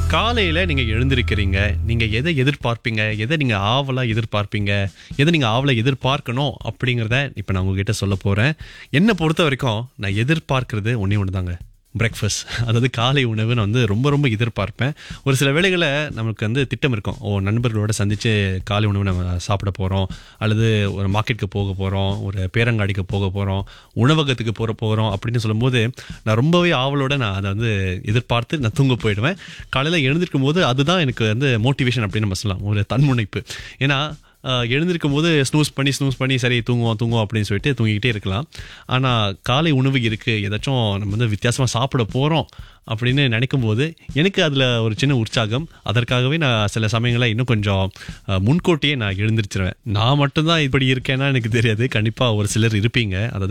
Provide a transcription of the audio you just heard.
காலையில நீங்க எழுந்திருக்கிறீங்க நீங்க எதை எதிர்பார்ப்பீங்க எதை நீங்க ஆவலா எதிர்பார்ப்பீங்க எதை நீங்க ஆவலா எதிர்பார்க்கணும் அப்படிங்கறத இப்ப நான் உங்ககிட்ட சொல்ல போறேன் என்னை பொறுத்த வரைக்கும் நான் எதிர்பார்க்கிறது ஒண்ணே ஒண்ணுதாங்க பிரேக்ஃபாஸ்ட் அதாவது காலை உணவு நான் வந்து ரொம்ப ரொம்ப எதிர்பார்ப்பேன் ஒரு சில வேளைகளில் நமக்கு வந்து திட்டம் இருக்கும் ஓ நண்பர்களோட சந்தித்து காலை உணவு நம்ம சாப்பிட போகிறோம் அல்லது ஒரு மார்க்கெட்டுக்கு போக போகிறோம் ஒரு பேரங்காடிக்கு போக போகிறோம் உணவகத்துக்கு போகிற போகிறோம் அப்படின்னு சொல்லும்போது நான் ரொம்பவே ஆவலோட நான் அதை வந்து எதிர்பார்த்து நான் தூங்க போயிடுவேன் காலையில் எழுந்திருக்கும் போது அதுதான் எனக்கு வந்து மோட்டிவேஷன் அப்படின்னு நம்ம சொல்லலாம் ஒரு தன்முனைப்பு ஏன்னா ஆஹ் எழுந்திருக்கும் போது ஸ்னூஸ் பண்ணி ஸ்னூஸ் பண்ணி சரி தூங்குவோம் தூங்குவோம் அப்படின்னு சொல்லிட்டு தூங்கிக்கிட்டே இருக்கலாம் ஆனால் காலை உணவு இருக்குது ஏதாச்சும் நம்ம வந்து வித்தியாசமாக சாப்பிட போகிறோம் அப்படின்னு நினைக்கும் போது எனக்கு அதில் ஒரு சின்ன உற்சாகம் அதற்காகவே நான் சில சமயங்களில் இன்னும் கொஞ்சம் ஆஹ் முன்கூட்டியே நான் எழுந்திருச்சிருவேன் நான் மட்டும்தான் இப்படி இருக்கேன்னா எனக்கு தெரியாது கண்டிப்பாக ஒரு சிலர் இருப்பீங்க அதாவது